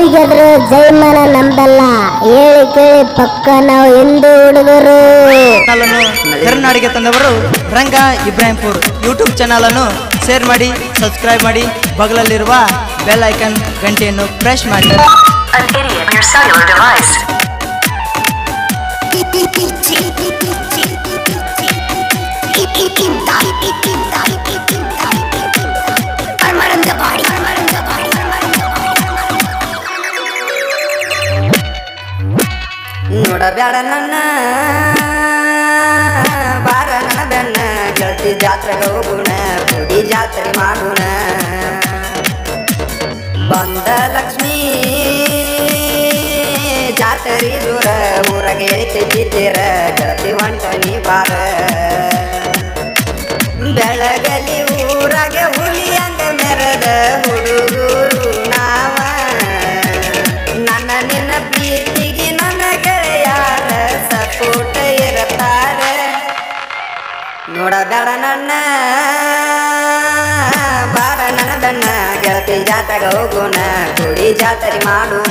ಗೆದ್ರು ಜೈಮನ ನಂಬಲ್ಲ ಹೇಳಿ ಕೇಳಿ ಪಕ್ಕ ನಾವು ಎಂದು ಹುಡುಗರು ಚಾನಲನ್ನು ಕರ್ನಾಡಿಗೆ ತಂದವರು ರಂಗ ಇಬ್ರಾಹಿಂಪುರ್ ಯೂಟ್ಯೂಬ್ ಚಾನಲನ್ನು ಶೇರ್ ಮಾಡಿ ಸಬ್ಸ್ಕ್ರೈಬ್ ಮಾಡಿ ಬಗಲಲ್ಲಿರುವ ಬೆಲ್ ಐಕನ್ ಗಂಟೆಯನ್ನು ಪ್ರೆಸ್ ಮಾಡಿ An idiot on your cellular device. ನೋಡಬ್ಯಾಡ ನನ್ನ ಬಾರ ನನ್ನ ಬೆನ್ನ ಗೆಳತಿ ಜಾತ್ರೆಗೆ ಹೋಗುಣ ಕುಡಿ ಜಾತ್ರೆ ಮಾಡೋಣ ಬಂದ ಲಕ್ಷ್ಮೀ ಜಾತ್ರೆ ದೂರ ಊರಾಗೆ ತೆಗಿತೀರ ಗೆಳತಿ ಹೊಂಟನಿ ಬಾರ ಬೆಳಗಲಿ ಊರಾಗೆ ಹುಲಿ ಅಂದ ಮೆರದ ಹುಡುಗರು ನಾವ ನನ್ನ ನಿನ್ನ ಪ್ರೀತಿಗೆ ನನ್ನ ಗೆಳೆಯಾರ ಸಪೋಟ ಇರತಾರೆ ನೋಡಬೇಡ ನನ್ನ ಬಾರ ನನ್ನ ಬೆನ್ನ ಗೆಳತಿ ಜಾತ್ರೆಗೆ ಹೋಗೋಣ ಕುಡಿ ಜಾತ್ರೆ ಮಾಡೋಣ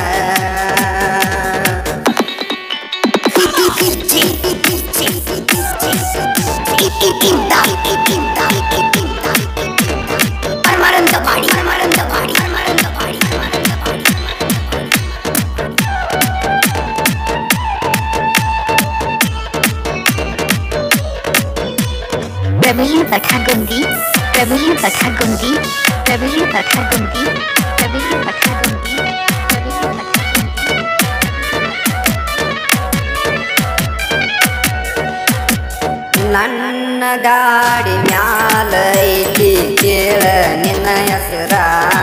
ಪ್ರವೀಣ್ ಪಠಗುಂದಿ ಪ್ರವೀಣ್ ಪಠಗುಂದಿ ಪ್ರವೀಣ್ ಪಠಗುಂದಿ ಪ್ರವೀಣ್ ಪಠಗುಂದಿ ಪ್ರವೀಣ್ ಪಠಗುಂದಿ ನನ್ನ ಗಾಡಿ ಮ್ಯಾಲ ಐತಿ ಕೇಳ ನಿನ್ನ ಹೆಸರ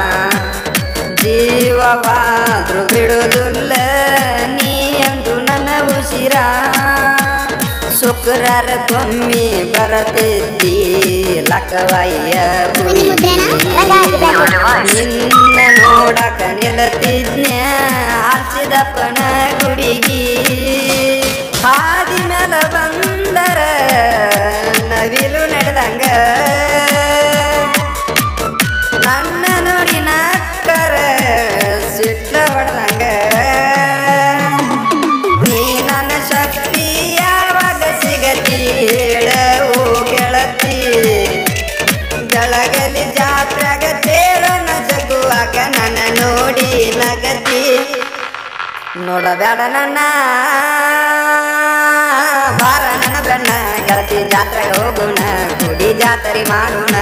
ಜೀವವಾದ್ರು ಬಿಡುದಿಲ್ಲ ನೀ ಎಂದು ನನ್ನ ಉಸಿರ ಶುಕ್ರರ ತೊಮ್ಮಿ ಬರತಿದ್ದಿ ಲಕವಯ್ಯ ಗುಡಿ ನಿನ್ನ ನೋಡಕ ನಿಲ್ಲತಿದ್ನ್ಯ ಆರ್ಸಿದಪ್ಪನ ಗುಡಿಗಿ ಹಾದಿ ಮೇಲ ಬಂದರ ನವಿಲು ನಡೆದಂಗ ನನ್ನ ನೋಡಿ ನಕ್ಕರ ಸಿಟ್ಲ ಹೊಡೆದಂಗ ನೀ ನನ್ನ ಶಕ್ತಿ ಯಾವಾಗ ಸಿಗತಿ ಹೇಳವು ಗೆಳತಿ ಬೆಳಗಲಿ ಜಾತ್ರೆಗ ತೇರನ ಜಗುವಾಗ ನನ್ನ ನೋಡಿ ನಗತಿ ನೋಡಬೇಡ ನನ್ನ ಬಾರ ನನ್ನ ಬೆನ್ನ ಗೆಳತಿ ಜಾತ್ರೆಗೆ ಹೋಗೋಣ ಕುಡಿ ಜಾತ್ರೆ ಮಾಡೋಣ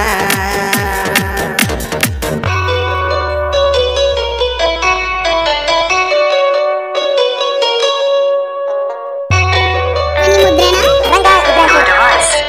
Your device.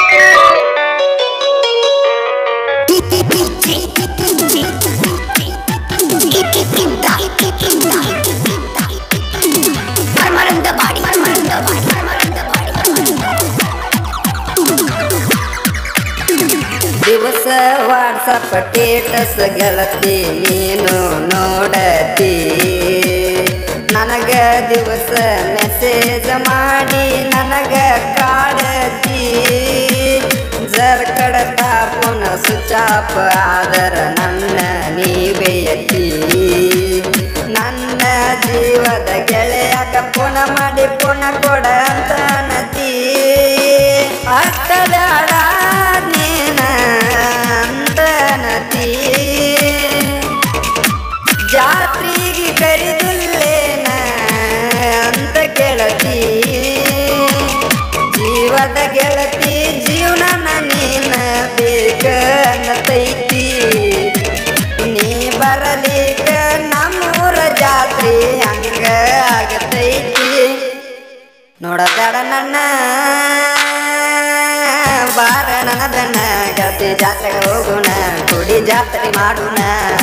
ದಿವಸ ವಾಟ್ಸಪ್ ಸ್ಟೇಟಸ್ ಗೆಳತಿ ನೀನು ನೋಡತಿ ನನಗ ದಿವಸ ಮೆಸೇಜ್ ಮಾಡಿ ನನಗ ಕಾಡತಿ ಜರ್ ಕಡತ ಪುನ ಸುಚಾಪ್ ಆದರ ನನ್ನ ನೀವೆಯತಿ ನನ್ನ ಜೀವದ ಗೆಳೆಯಕ ಪುನ ಮಾಡಿ ಪುನ ಕೊಡ ಅಂತ ನತಿ ಅಷ್ಟ ಬೇಡ ನೀನ ಅಂತ ನತಿ ಜಾತ್ರೆಗೆ ಕರೆದಿಲ್ಲೇನ ಅಂತ ಗೆಳತಿ ಜೀವದ ಗೆಳತಿ ಜೀವನ ನೀನ ಬೇಕ ಅನ್ನತೈತಿ ನೀ ಬರಲಿಕ ನಮ್ಮೂರ ಜಾತ್ರೆ ಹಂಗ ಆಗತೈತಿ ನೋಡಬೇಡ ನನ್ನ ಬಾರ ನನ್ನ ಬೆನ್ನ ಗೆಳತಿ ಜಾತ್ರೆಗೆ ಹೋಗೋಣ ಕುಡಿ ಜಾತ್ರೆ ಮಾಡೋಣ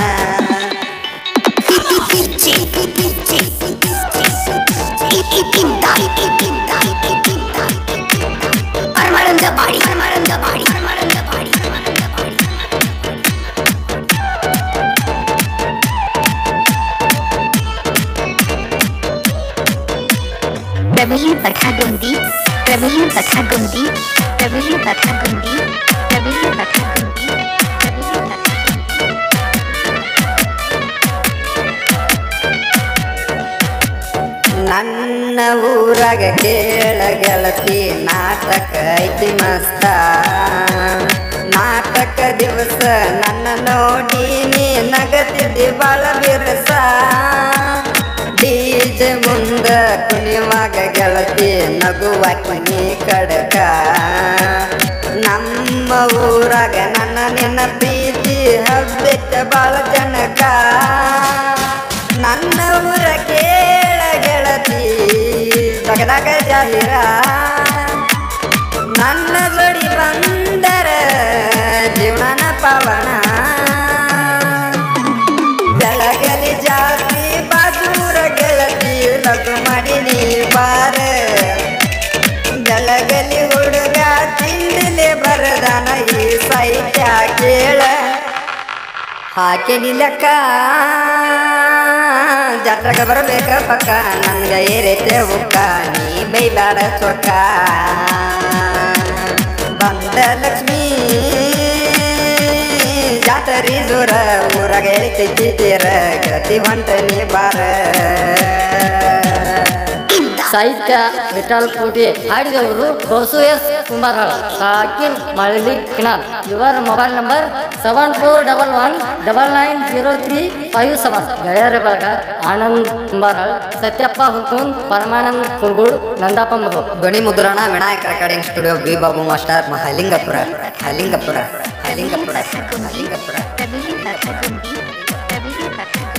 ಪ್ರವೀಣ್ ಪಠಗುಂದಿ ಪ್ರವೀಣ್ ಪಠಗುಂದಿ ಪ್ರವೀಣ್ ಪಠಗುಂದಿ ಪ್ರವೀಣ್ ಪಠಗುಂದಿ ಪ್ರವೀಣ್ ಪಠಗುಂದಿ ನನ್ನ ಊರಾಗ ಕೇಳ ಗೆಳತಿ ನಾಟಕ ಐತಿ ಮಸ್ತ ನಾಟಕ ದಿವಸ ನನ್ನ ನೋಡಿ ನೀ ನಗತಿದ್ದಿ ಬಾಳ ಬಿರಸ ಡಿಜೆ ಮುಂದ ಕುಣಿವಾಗ ಗೆಳತಿ ನಗುವಾಕಿ ನೀ ಕಡಕ ನಮ್ಮ ಊರಾಗ ನನ್ನ ನಿನ್ನ ಪ್ರೀತಿ ಹಬ್ಬಿಟ್ಟ ಬಾಳ ಜನಕ ನನ್ನ ಊರ ಕೇಳ ಗೆಳತಿ ಜಗದಾಗ ಜಾಹಿರ ನನ್ನ ಜೋಡಿ ಬಂದರ ಜೀವನ ಪಾವನ ಬೆಳಗಲಿ ಜಾಸ್ತಿ ಬಾಜೂರ ಗೆಳತಿ ಲಗು ಮಾಡಿ ನೀ ಬಾರ ಬೆಳಗಲಿ ಹುಡುಗ ತಿಂಡಿಲೆ ಬರದಾನ ಈ ಸಾಹಿತ್ಯ ಕೇಳ ಹಾಕಿ ನಿಲಕ್ಕ ಜಾತ್ರೆಗ ಬರಬೇಕ ಪಕ್ಕ ನನ್ಗ ಏರೈತೆ ಉಕ್ಕ ನೀ ಬೈಬೇಡ ಚೊಕ್ಕ ಬಂದ ಲಕ್ಷ್ಮೀ ಜಾತರಿ ಜೋರ ಊರಾಗ ಹೇಳ್ತೈತಿ ತೀರ ಗತಿ ಹೊಂಟ ನೀ ಬಾರ ಸಾಹಿತ್ಯ ವಿಠಲ್ ಕೋಟಿ ಹಾಡಿದವರು ಬಸು ಎಸ್ ಕುಂಬಾರಳ ಸಾಕಿನ್ ಮಳಲಿ ಕಿನಾಲ್ ಇವರ mobile number seven four double one double nine zero three five seven ಗೆಳೆಯರ ಬಳಗ ಆನಂದ್ ಕುಂಬಾರಳ್ ಸತ್ಯಪ್ಪ ಹುಕುನ್ ಪರಮಾನಂದ್ ಕುರ್ಗುಡ್ ನಂದಪ್ಪ ಮಗು ಧ್ವನಿ ಮುದ್ರಣ Vinayaka recording studio B Babu master Halingapura Halingapura Halingapura Halingapura Praveen Pathagundi Praveen ಪಥಗುಂದಿ